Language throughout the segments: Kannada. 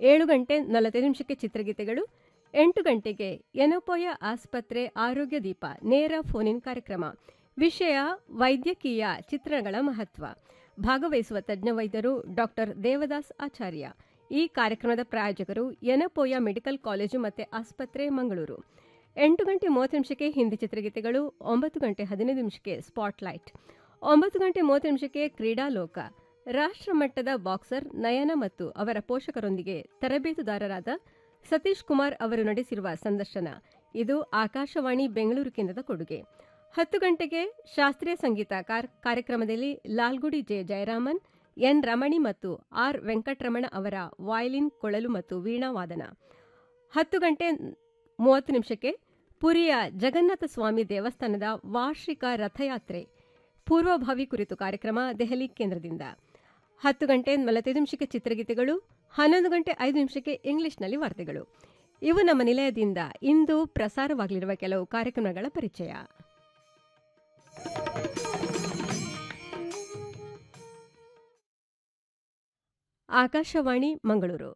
ಏಳು ಗಂಟೆ ನಲವತ್ತೈದು ನಿಮಿಷಕ್ಕೆ ಚಿತ್ರಗೀತೆಗಳು ಎಂಟು ಗಂಟೆಗೆ ಎನೋಪೋಯ ಆಸ್ಪತ್ರೆ ಆರೋಗ್ಯ ದೀಪ ನೇರ ಫೋನ್ ಇನ್ ಕಾರ್ಯಕ್ರಮ ವಿಷಯ ವೈದ್ಯಕೀಯ ಚಿತ್ರಣಗಳ ಮಹತ್ವ ಭಾಗವಹಿಸುವ ತಜ್ಞ ವೈದ್ಯರು ಡಾಕ್ಟರ್ ದೇವದಾಸ್ ಆಚಾರ್ಯ ಈ ಕಾರ್ಯಕ್ರಮದ ಪ್ರಾಯೋಜಕರು ಎನಪೋಯ ಮೆಡಿಕಲ್ ಕಾಲೇಜು ಮತ್ತು ಆಸ್ಪತ್ರೆ ಮಂಗಳೂರು ಎಂಟು ಗಂಟೆ ಮೂವತ್ತು ನಿಮಿಷಕ್ಕೆ ಹಿಂದಿ ಚಿತ್ರಗೀತೆಗಳು ಒಂಬತ್ತು ಗಂಟೆ ಹದಿನೈದು ನಿಮಿಷಕ್ಕೆ ಸ್ಪಾಟ್ಲೈಟ್ ಒಂಬತ್ತು ಗಂಟೆ ಮೂವತ್ತು ನಿಮಿಷಕ್ಕೆ ಕ್ರೀಡಾಲೋಕ ರಾಷ್ಟ್ರಮಟ್ಟದ ಬಾಕ್ಸರ್ ನಯನ ಮತ್ತು ಅವರ ಪೋಷಕರೊಂದಿಗೆ ತರಬೇತುದಾರರಾದ ಸತೀಶ್ ಕುಮಾರ್ ಅವರು ನಡೆಸಿರುವ ಸಂದರ್ಶನ ಇದು ಆಕಾಶವಾಣಿ ಬೆಂಗಳೂರು ಕೇಂದ್ರದ ಕೊಡುಗೆ ಹತ್ತು ಗಂಟೆಗೆ ಶಾಸ್ತ್ರೀಯ ಸಂಗೀತ ಕಾರ್ಯಕ್ರಮದಲ್ಲಿ ಲಾಲ್ಗುಡಿ ಜೆ ಜಯರಾಮನ್ ಎನ್ ರಮಣಿ ಮತ್ತು ಆರ್ ವೆಂಕಟರಮಣ ಅವರ ವಾಯಲಿನ್ ಕೊಳಲು ಮತ್ತು ವೀಣಾವಾದನ ಹತ್ತು ಗಂಟೆ ಮೂವತ್ತು ನಿಮಿಷಕ್ಕೆ ಪುರಿಯ ಜಗನ್ನಾಥ ಸ್ವಾಮಿ ದೇವಸ್ಥಾನದ ವಾರ್ಷಿಕ ರಥಯಾತ್ರೆ ಪೂರ್ವಭಾವಿ ಕುರಿತು ಕಾರ್ಯಕ್ರಮ ದೆಹಲಿ ಕೇಂದ್ರದಿಂದ ಹತ್ತು ಗಂಟೆ ನಲವತ್ತೈದು ನಿಮಿಷಕ್ಕೆ ಚಿತ್ರಗೀತೆಗಳು ಹನ್ನೊಂದು ಗಂಟೆ ಐದು ನಿಮಿಷಕ್ಕೆ ಇಂಗ್ಲಿಷ್ನಲ್ಲಿ ವಾರ್ತೆಗಳು ಇವು ನಮ್ಮ ನಿಲಯದಿಂದ ಇಂದು ಪ್ರಸಾರವಾಗಲಿರುವ ಕೆಲವು ಕಾರ್ಯಕ್ರಮಗಳ ಪರಿಚಯ ಆಕಾಶವಾಣಿ ಮಂಗಳೂರು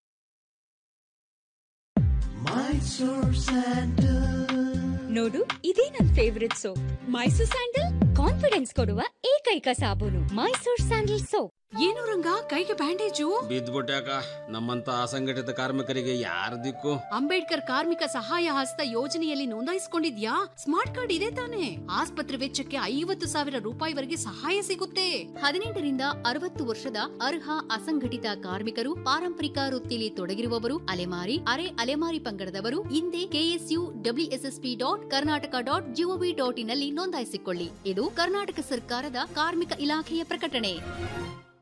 ನೋಡು ಇದೇ ನನ್ favourite soap Mysore sandal confidence ಕೊಡುವ ಏಕೈಕ ಸಾಬೂನು ಮೈಸೂರ್ ಸ್ಯಾಂಡಲ್ ಸೋಪ್ ಏನು ರಂಗ ಕೈಗೆ ಬ್ಯಾಂಡೇಜು ಬಿದ್ದ್ಬಿಟ್ಯಾಕ ನಮ್ಮಂತ ಅಸಂಘಟಿತ ಕಾರ್ಮಿಕರಿಗೆ ಯಾರ ದಿಕ್ಕು ಅಂಬೇಡ್ಕರ್ ಕಾರ್ಮಿಕ ಸಹಾಯ ಹಸ್ತ ಯೋಜನೆಯಲ್ಲಿ ನೋಂದಾಯಿಸಿಕೊಂಡಿದ್ಯಾ ಸ್ಮಾರ್ಟ್ ಕಾರ್ಡ್ ಇದೆ ತಾನೆ ಆಸ್ಪತ್ರೆ ವೆಚ್ಚಕ್ಕೆ ಐವತ್ತು ಸಾವಿರ ರೂಪಾಯಿವರೆಗೆ ಸಹಾಯ ಸಿಗುತ್ತೆ ಹದಿನೆಂಟರಿಂದ ಅರವತ್ತು ವರ್ಷದ ಅರ್ಹ ಅಸಂಘಟಿತ ಕಾರ್ಮಿಕರು ಪಾರಂಪರಿಕ ವೃತ್ತಿಲಿ ತೊಡಗಿರುವವರು ಅಲೆಮಾರಿ ಅರೆ ಅಲೆಮಾರಿ ಪಂಗಡದವರು ಹಿಂದೆ KSU WSSP dot Karnataka dot G O V dot ಇನ್ನಲ್ಲಿ ನೋಂದಾಯಿಸಿಕೊಳ್ಳಿ ಇದು ಕರ್ನಾಟಕ ಸರ್ಕಾರದ ಕಾರ್ಮಿಕ ಇಲಾಖೆಯ ಪ್ರಕಟಣೆ